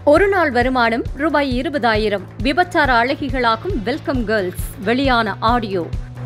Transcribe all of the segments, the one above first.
ஒரு நாள் வருமானம் ரூபாய் இருபதாயிரம் விபச்சார அழகிகளாகும் வெல்கம் கேர்ள்ஸ் வெளியான ஆடியோ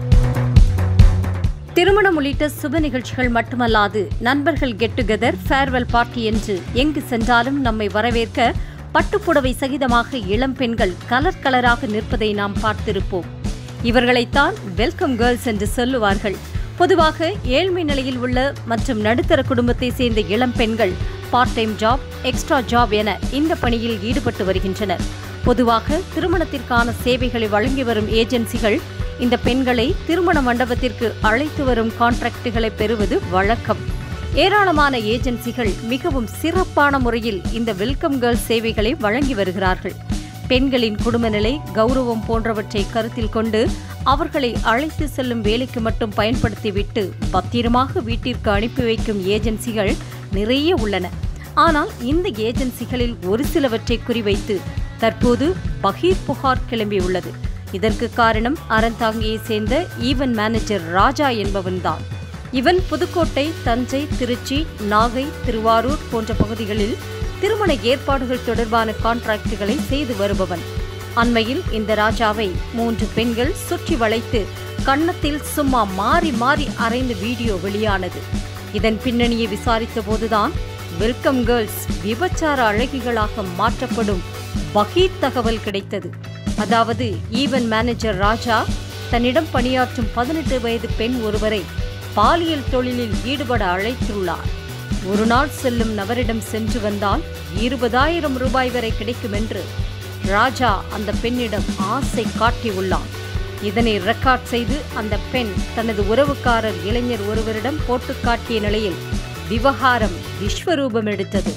திருமணம் உள்ளிட்ட சுப நிகழ்ச்சிகள் மட்டுமல்லாது நண்பர்கள் கெட் டுகெதர் ஃபேர்வெல் பார்ட்டி என்று எங்கு சென்றாலும் நம்மை வரவேற்க பட்டுப்புடவை சகிதமாக இளம் பெண்கள் கலர் கலராக நிற்பதை நாம் பார்த்திருப்போம் இவர்களைத்தான் வெல்கம் கேர்ள்ஸ் என்று சொல்லுவார்கள் பொதுவாக ஏழ்மை நிலையில் உள்ள மற்றும் நடுத்தர குடும்பத்தை சேர்ந்த இளம் பெண்கள் part time job extra job என இந்த பணியில் ஈடுபட்டு வருகின்றனர் பொதுவாக திருமணத்திற்கான சேவைகளை வழங்கி வரும் ஏஜென்சிகள் இந்த பெண்களை திருமண மண்டபத்திற்கு அழைத்து வரும் கான்ட்ராக்டுகளை பெறுவது வழக்கம் ஏராளமான ஏஜென்சிகள் மிகவும் சிறப்பான முறையில் இந்த வெல்கம் கேர்ள் சேவைகளை வழங்கி வருகிறார்கள் பெண்களின் குடும்ப நிலை கௌரவம் போன்றவற்றை கருத்தில் கொண்டு அவர்களை அழைத்து செல்லும் வேலைக்கு மட்டும் பயன்படுத்திவிட்டு பத்திரமாக வீட்டிற்கு அனுப்பி வைக்கும் ஏஜென்சிகள் நிறைய உள்ளன ஆனால் இந்த ஏஜென்சிகளில் ஒரு சிலவற்றை குறிவைத்து தற்போது பகீர் புகார் கிளம்பியுள்ளது இதற்கு காரணம் அறந்தாங்கியை சேர்ந்த ஈவன் மேனேஜர் ராஜா என்பவன்தான் இவன் புதுக்கோட்டை தஞ்சை திருச்சி நாகை திருவாரூர் போன்ற பகுதிகளில் திருமண ஏற்பாடுகள் தொடர்பான கான்ட்ராக்டுகளை செய்து வருபவன் அண்மையில் இந்த ராஜாவை மூன்று பெண்கள் சுற்றி வளைத்து கன்னத்தில் சும்மா மாறி மாறி அரைந்து வீடியோ வெளியானது இதன் பின்னணியை விசாரித்த போதுதான் வெல்கம் கேர்ள்ஸ் விபச்சார அழகிகளாக மாற்றப்படும் பகீர் தகவல் கிடைத்தது அதாவது ஈவன் மேனேஜர் ராஜா தன்னிடம் பணியாற்றும் பதினெட்டு வயது பெண் ஒருவரை பாலியல் தொழிலில் ஈடுபட அழைத்துள்ளார் ஒரு நாள் செல்லும் நபரிடம் சென்று வந்தால் இருபதாயிரம் ரூபாய் வரை கிடைக்கும் என்று ராஜா அந்த பெண்ணிடம் ஆசை காட்டியுள்ளான் இதனை ரெக்கார்ட் செய்து அந்த பெண் தனது உறவுக்காரர் இளைஞர் ஒருவரிடம் போட்டு காட்டிய நிலையில் விவகாரம் விஸ்வரூபம் எடுத்தது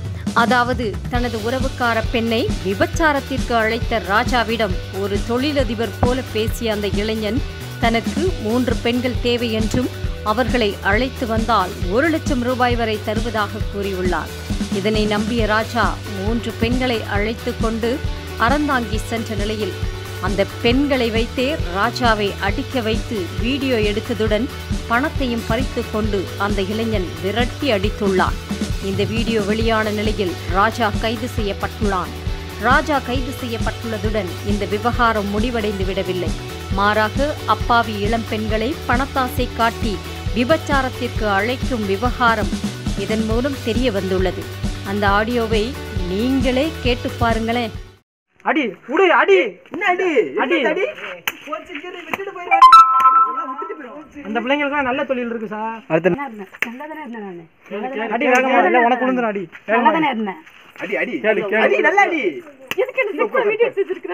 அதாவது தனது உறவுக்கார பெண்ணை விபச்சாரத்திற்கு அழைத்த ராஜாவிடம் ஒரு தொழிலதிபர் போல பேசிய அந்த இளைஞன் தனக்கு மூன்று பெண்கள் தேவை என்றும் அவர்களை அழைத்து வந்தால் ஒரு லட்சம் ரூபாய் வரை தருவதாக கூறியுள்ளார் இதனை நம்பிய ராஜா மூன்று பெண்களை அழைத்து கொண்டு அறந்தாங்கி சென்ற நிலையில் அந்த பெண்களை வைத்தே ராஜாவை அடிக்க வைத்து வீடியோ எடுத்ததுடன் பணத்தையும் பறித்து கொண்டு அந்த இளைஞன் விரட்டி அடித்துள்ளான் இந்த வீடியோ வெளியான நிலையில் ராஜா கைது செய்யப்பட்டுள்ளான் ராஜா கைது செய்யப்பட்டுள்ளதுடன் இந்த விவகாரம் முடிவடைந்து விடவில்லை மாறாக அப்பாவி இளம் பெண்களை பணத்தாசை காட்டி விபச்சாரத்திற்கு அழைக்கும் விவகாரம் இதன் மூலம் தெரிய வந்துள்ளது அந்த ஆடியோவை நீங்களே கேட்டு பாருங்களேன் அடி உடு அடி என்ன அடி அடி. என்ன அடி போச்சு சரி விட்டுட்டு போயிடுவாங்க விட்டுட்டு போயிடுவாங்க அந்த பிள்ளைங்களுக்குலாம் நல்ல தொழில் இருக்கு சார் நல்லாதானே இருந்தேன் நானு அடி வேகமா இல்ல உனக்கு விழுந்துரும் அடி வேகமா நல்லாதானே இருந்தேன் அடி அடி அடி நல்ல அடி எதுக்கு என்ன சிக்ஸா வீடியோ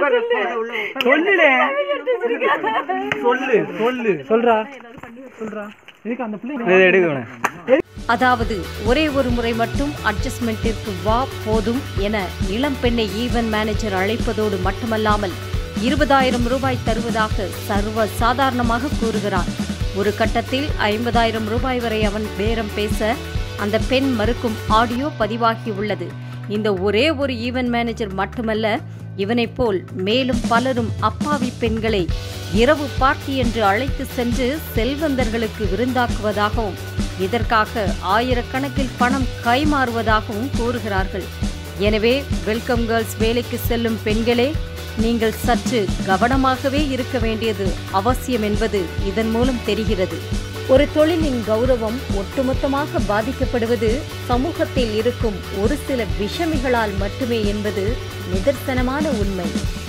எடுத்து சொல்லுடே சொல்லு சொல்லு சொல்றா சொல்றா இதுக்கு அந்த பிள்ளை எடுக்கணும் அதாவது ஒரே ஒரு முறை மட்டும் அட்ஜஸ்ட்மெண்ட்டிற்கு வா போதும் என இளம் பெண்ணை ஈவன் மேனேஜர் அழைப்பதோடு மட்டுமல்லாமல் இருபதாயிரம் ரூபாய் தருவதாக சர்வ சாதாரணமாக கூறுகிறான் ஒரு கட்டத்தில் ஐம்பதாயிரம் ரூபாய் வரை அவன் பேரம் பேச அந்த பெண் மறுக்கும் ஆடியோ பதிவாகி உள்ளது இந்த ஒரே ஒரு ஈவன் மேனேஜர் மட்டுமல்ல இவனைப் போல் மேலும் பலரும் அப்பாவி பெண்களை இரவு பார்ட்டி என்று அழைத்து சென்று செல்வந்தர்களுக்கு விருந்தாக்குவதாகவும் இதற்காக ஆயிரக்கணக்கில் பணம் கைமாறுவதாகவும் கூறுகிறார்கள் எனவே வெல்கம் கேர்ள்ஸ் வேலைக்கு செல்லும் பெண்களே நீங்கள் சற்று கவனமாகவே இருக்க வேண்டியது அவசியம் என்பது இதன் மூலம் தெரிகிறது ஒரு தொழிலின் கௌரவம் ஒட்டுமொத்தமாக பாதிக்கப்படுவது சமூகத்தில் இருக்கும் ஒரு சில விஷமிகளால் மட்டுமே என்பது நிதர்சனமான உண்மை